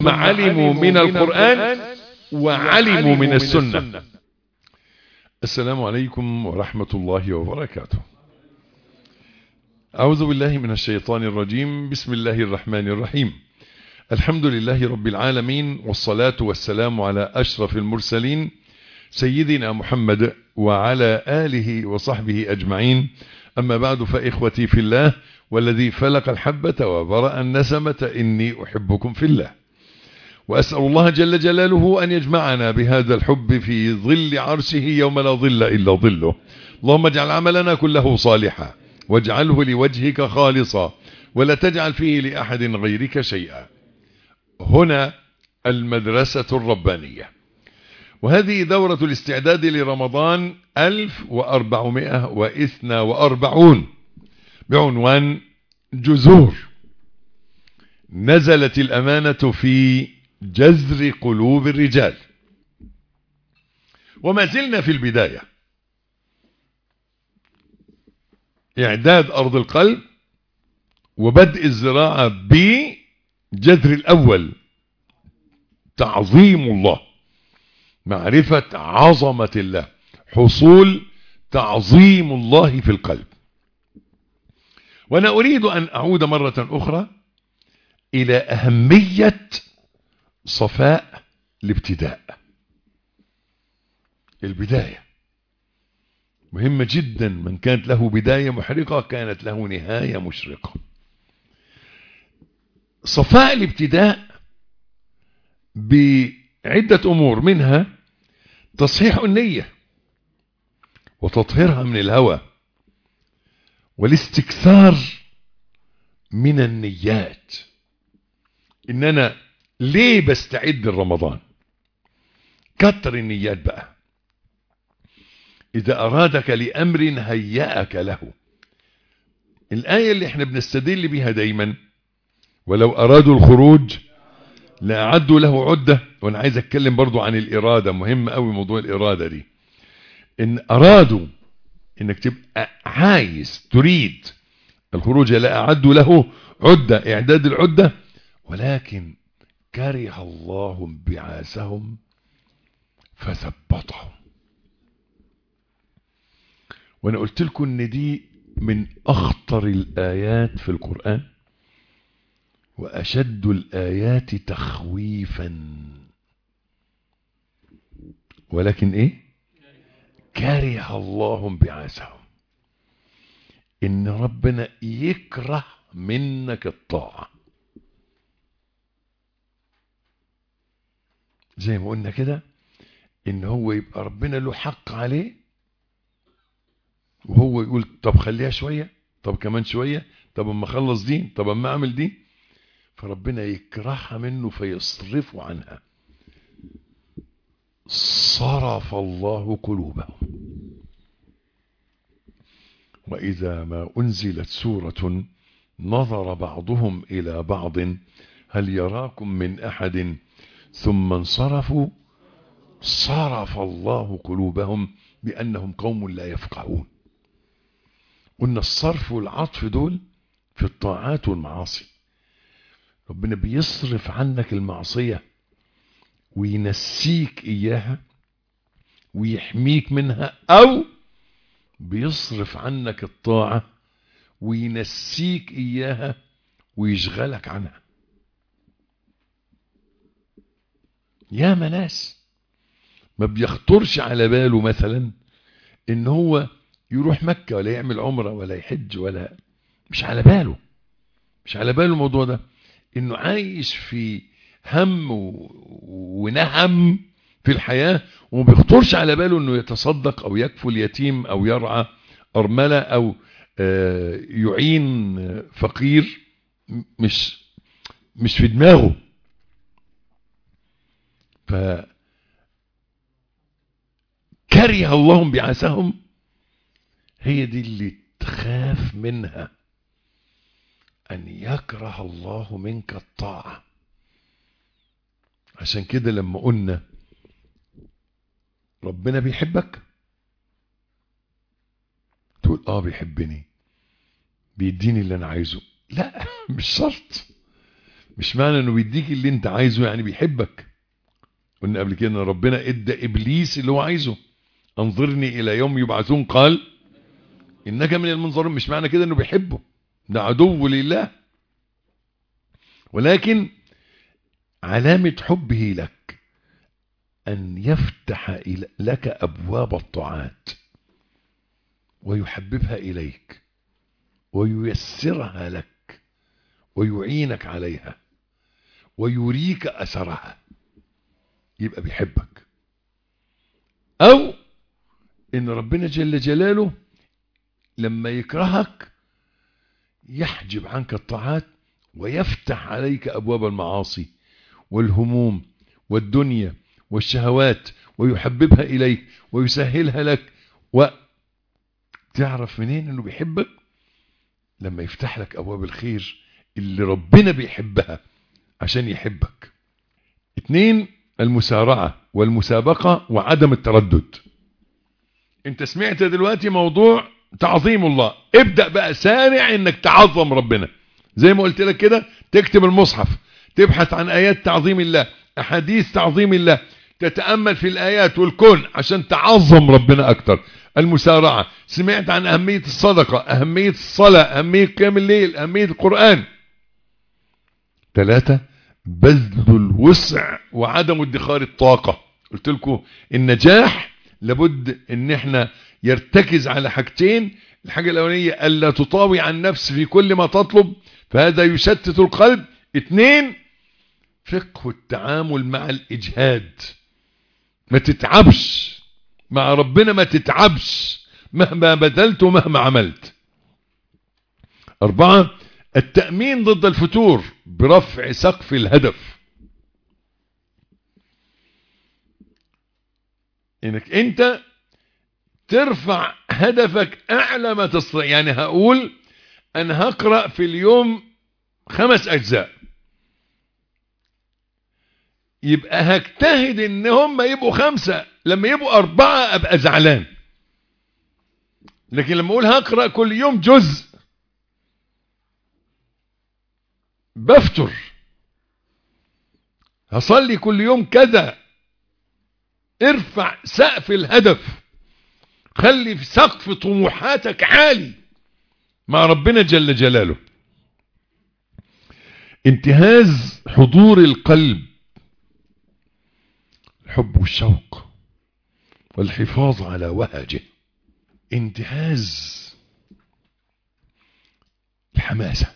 علموا من القرآن وعلموا من السنة السلام عليكم ورحمة الله وبركاته أعوذ بالله من الشيطان الرجيم بسم الله الرحمن الرحيم الحمد لله رب العالمين والصلاة والسلام على أشرف المرسلين سيدنا محمد وعلى آله وصحبه أجمعين أما بعد فإخوتي في الله والذي فلق الحبة وبرأ النسمة إني أحبكم في الله وأسأل الله جل جلاله أن يجمعنا بهذا الحب في ظل عرشه يوم لا ظل إلا ظله اللهم اجعل عملنا كله صالحا واجعله لوجهك خالصا ولا تجعل فيه لأحد غيرك شيئا هنا المدرسة الربانية وهذه دورة الاستعداد لرمضان 1442 بعنوان جذور نزلت الأمانة في جذر قلوب الرجال وما زلنا في البداية إعداد أرض القلب وبدء الزراعة بجذر الأول تعظيم الله معرفة عظمة الله حصول تعظيم الله في القلب وأنا أريد أن أعود مرة أخرى إلى أهمية صفاء الابتداء البداية مهمة جدا من كانت له بداية محرقة كانت له نهاية مشرقة صفاء الابتداء بعدة أمور منها تصحيح النية وتطهيرها من الهوى والاستكثار من النيات ان انا ليه بستعد لرمضان كتر النيات بقى اذا ارادك لامر هيأك له الايه اللي احنا بنستدل بيها دايما ولو ارادوا الخروج لاعدوا له عده وانا عايز اتكلم برضو عن الاراده مهم قوي موضوع الاراده دي ان ارادوا انك تبقى عايز تريد الخروج لا اعدوا له عده اعداد العده ولكن كره الله انبعاثهم فثبطهم وانا قلت لكم ان دي من اخطر الايات في القرآن واشد الايات تخويفا ولكن ايه كره الله انبعاثهم ان ربنا يكره منك الطاعه زي ما قلنا كده ان هو يبقى ربنا له حق عليه وهو يقول طب خليها شوية طب كمان شوية طب اما اخلص دي طب اما اعمل دي فربنا يكرهها منه فيصرفه عنها صرف الله قلوبهم وإذا ما أنزلت سورة نظر بعضهم إلى بعض هل يراكم من أحد ثم انصرفوا صرف الله قلوبهم بأنهم قوم لا يفقهون قلنا الصرف والعطف دول في الطاعات والمعاصي ربنا بيصرف عنك المعصية وينسيك إياها ويحميك منها أو بيصرف عنك الطاعة وينسيك إياها ويشغلك عنها يا ناس ما بيخطرش على باله مثلا ان هو يروح مكة ولا يعمل عمرة ولا يحج ولا مش على باله مش على باله الموضوع ده انه عايش في هم ونهم في الحياة وما بيخطرش على باله انه يتصدق او يكفل يتيم او يرعى ارملة او يعين فقير مش مش في دماغه ف كره الله انبعاثهم هي دي اللي تخاف منها أن يكره الله منك الطاعة عشان كده لما قلنا ربنا بيحبك تقول اه بيحبني بيديني اللي انا عايزه لا مش شرط مش معنى انه بيديك اللي انت عايزه يعني بيحبك قلنا قبل كده ان ربنا ادى ابليس اللي هو عايزه انظرني الى يوم يبعثون قال انك من المنظرين مش معنى كده انه بيحبه ده عدو لله ولكن علامة حبه لك أن يفتح لك أبواب الطاعات ويحببها إليك وييسرها لك ويعينك عليها ويريك أثرها يبقى بيحبك أو إن ربنا جل جلاله لما يكرهك يحجب عنك الطاعات ويفتح عليك أبواب المعاصي والهموم والدنيا والشهوات ويحببها إليك ويسهلها لك وتعرف منين أنه بيحبك لما يفتح لك أبواب الخير اللي ربنا بيحبها عشان يحبك اتنين المسارعة والمسابقة وعدم التردد انت سمعت دلوقتي موضوع تعظيم الله ابدأ بقى سارع انك تعظم ربنا زي ما قلت لك كده تكتب المصحف تبحث عن ايات تعظيم الله احاديث تعظيم الله تتأمل في الايات والكون عشان تعظم ربنا اكتر المسارعة سمعت عن اهمية الصدقة اهمية الصلاة اهمية قيام الليل اهمية القرآن ثلاثة بذل الوسع وعدم ادخار الطاقة قلت لكم النجاح لابد ان احنا يرتكز على حاجتين الحاجة الاولانية الا تطاوي عن النفس في كل ما تطلب فهذا يشتت القلب اثنين فقه التعامل مع الاجهاد ما تتعبش مع ربنا ما تتعبش مهما بذلت ومهما عملت اربعة التأمين ضد الفتور برفع سقف الهدف انك انت ترفع هدفك اعلى ما تستطيع يعني هقول انا هقرأ في اليوم خمس اجزاء يبقى هجتهد ان هم يبقوا خمسة لما يبقوا اربعة ابقى زعلان لكن لما اقول هقرأ كل يوم جزء بفتر هصلي كل يوم كذا ارفع سقف الهدف خلي في سقف طموحاتك عالي مع ربنا جل جلاله انتهاز حضور القلب الحب والشوق والحفاظ على وهجه انتهاز الحماسه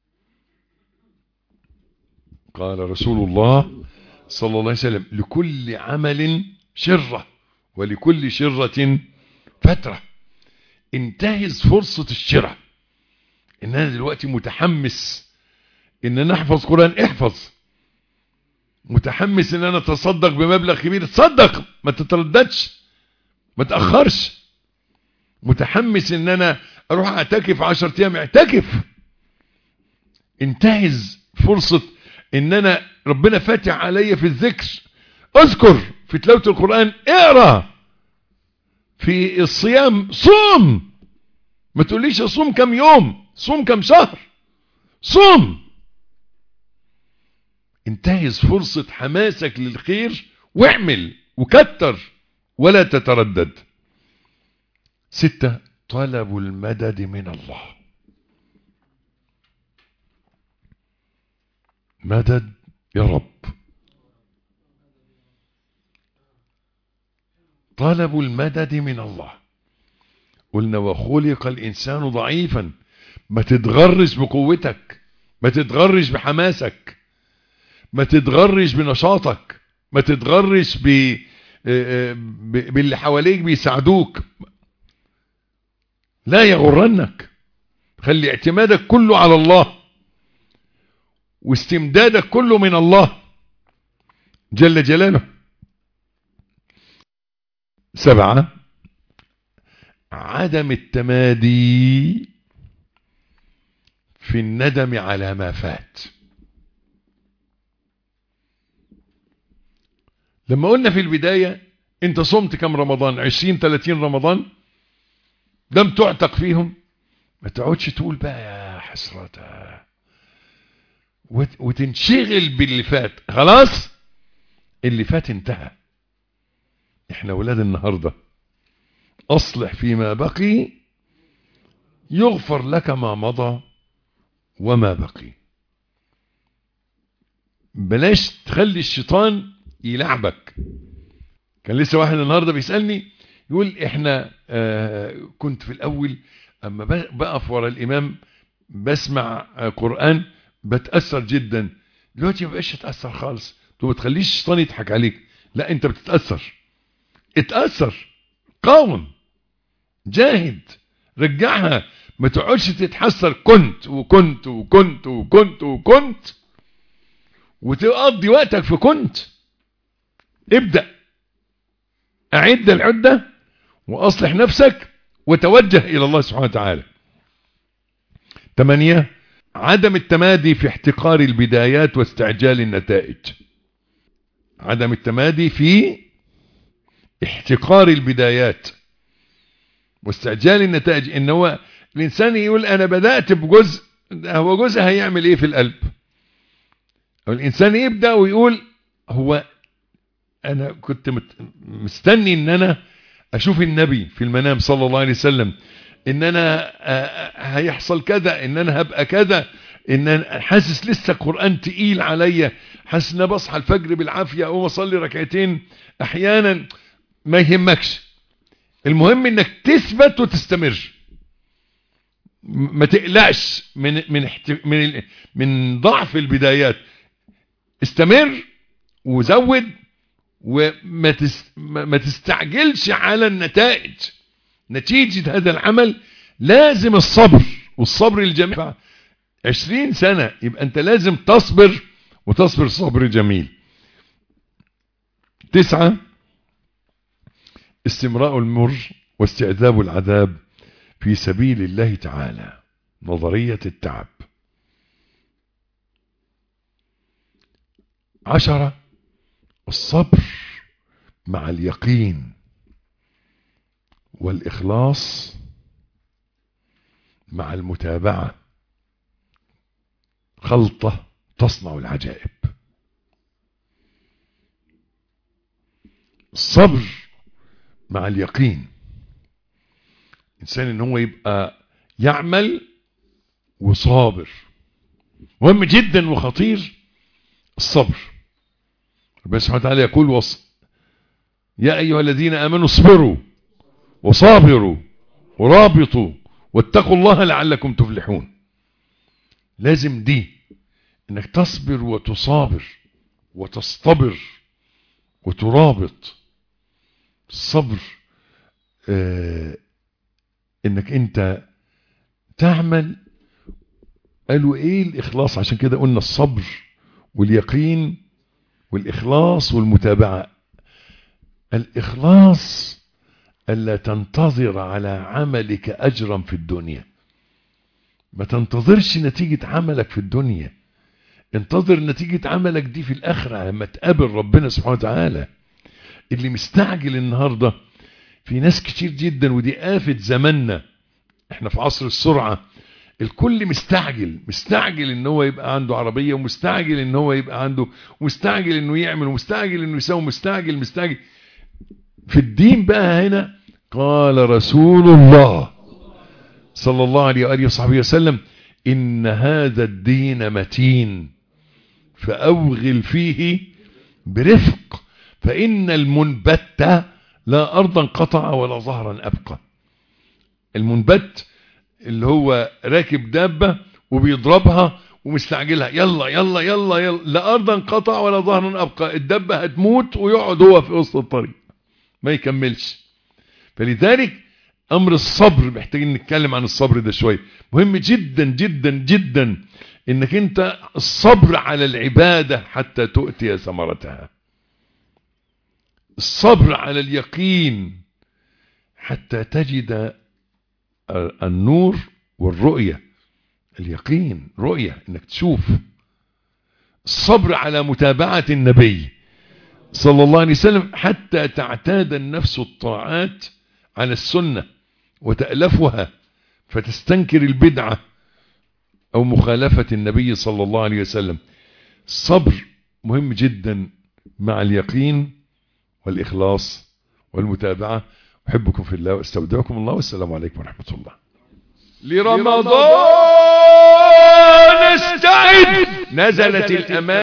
قال رسول الله صلى الله عليه وسلم لكل عمل شرة ولكل شرة فترة انتهز فرصة الشرة ان انا دلوقتي متحمس ان انا احفظ قرآن احفظ متحمس ان انا اتصدق بمبلغ كبير تصدق ما تترددش ما تأخرش متحمس ان انا اروح اعتكف عشر ايام اعتكف انتهز فرصة ان انا ربنا فاتح عليا في الذكر اذكر في تلاوة القرآن اقرا في الصيام صوم ما تقوليش اصوم كم يوم صوم كم شهر صوم انتهز فرصة حماسك للخير واعمل وكتر ولا تتردد ستة طلب المدد من الله مدد يا رب طلب المدد من الله قلنا وخلق الإنسان ضعيفا ما تتغرش بقوتك ما تتغرش بحماسك ما تتغرش بنشاطك ما تتغرش ب... باللي حواليك بيساعدوك لا يغرنك خلي اعتمادك كله على الله واستمدادك كله من الله جل جلاله سبعة عدم التمادي في الندم على ما فات لما قلنا في البداية انت صمت كم رمضان عشرين تلاتين رمضان لم تعتق فيهم ما تقعدش تقول بقى يا حسرتها وت- وتنشغل باللي فات خلاص اللي فات انتهى احنا ولاد النهارده اصلح فيما بقي يغفر لك ما مضى وما بقي بلاش تخلي الشيطان يلعبك كان لسه واحد النهارده بيسالني يقول احنا آه كنت في الاول اما ب- بقف ورا الامام بسمع آه قران بتاثر جدا دلوقتي ما بقاش اتاثر خالص تو ما تخليش الشيطان يضحك عليك لا انت بتتاثر اتاثر قاوم جاهد رجعها ما تقعدش تتحسر كنت وكنت وكنت وكنت وكنت وتقضي وقتك في كنت ابدأ أعد العدة وأصلح نفسك وتوجه إلى الله سبحانه وتعالى ثمانية عدم التمادي في احتقار البدايات واستعجال النتائج عدم التمادي في احتقار البدايات واستعجال النتائج ان هو الانسان يقول انا بدأت بجزء هو جزء هيعمل ايه في القلب أو الانسان يبدأ ويقول هو انا كنت مت- مستني ان انا اشوف النبي في المنام صلى الله عليه وسلم ان انا آه، آه، هيحصل كذا ان انا هبقى كذا ان انا حاسس لسه القران تقيل عليا حاسس ان أنا بصحى الفجر بالعافيه اقوم اصلي ركعتين احيانا ما يهمكش المهم انك تثبت وتستمر م- ما تقلقش من من احت- من ال- من ضعف البدايات استمر وزود وما تس ما ما تستعجلش على النتائج نتيجة هذا العمل لازم الصبر والصبر الجميل عشرين سنة يبقى انت لازم تصبر وتصبر صبر جميل تسعة استمراء المر واستعذاب العذاب في سبيل الله تعالى نظرية التعب عشرة الصبر مع اليقين والإخلاص مع المتابعة خلطة تصنع العجائب الصبر مع اليقين إنسان إن هو يبقى يعمل وصابر مهم جدا وخطير الصبر ربنا سبحانه وتعالى يقول وص... يا أيها الذين آمنوا اصبروا وصابروا ورابطوا واتقوا الله لعلكم تفلحون لازم دي انك تصبر وتصابر وتصطبر وترابط الصبر آه انك انت تعمل قالوا ايه الاخلاص عشان كده قلنا الصبر واليقين والاخلاص والمتابعة الاخلاص الا تنتظر على عملك اجرا في الدنيا ما تنتظرش نتيجة عملك في الدنيا انتظر نتيجة عملك دي في الاخرة لما تقابل ربنا سبحانه وتعالى اللي مستعجل النهاردة في ناس كتير جدا ودي آفة زماننا احنا في عصر السرعة الكل مستعجل مستعجل ان هو يبقى عنده عربية ومستعجل ان هو يبقى عنده ومستعجل انه يعمل ومستعجل انه يسوي مستعجل مستعجل في الدين بقى هنا قال رسول الله صلى الله عليه وآله وصحبه وسلم إن هذا الدين متين فأوغل فيه برفق فإن المنبت لا أرضا قطع ولا ظهرا أبقى المنبت اللي هو راكب دابة وبيضربها ومستعجلها يلا يلا يلا يلا لا أرضا قطع ولا ظهرا أبقى الدابة هتموت ويقعد هو في وسط الطريق ما يكملش فلذلك امر الصبر محتاجين نتكلم عن الصبر ده شويه مهم جدا جدا جدا انك انت الصبر على العباده حتى تؤتي ثمرتها الصبر على اليقين حتى تجد النور والرؤيه اليقين رؤيه انك تشوف الصبر على متابعه النبي صلى الله عليه وسلم حتى تعتاد النفس الطاعات على السنة وتألفها فتستنكر البدعة أو مخالفة النبي صلى الله عليه وسلم الصبر مهم جدا مع اليقين والإخلاص والمتابعة أحبكم في الله واستودعكم الله والسلام عليكم ورحمة الله لرمضان استعد نزلت الأمان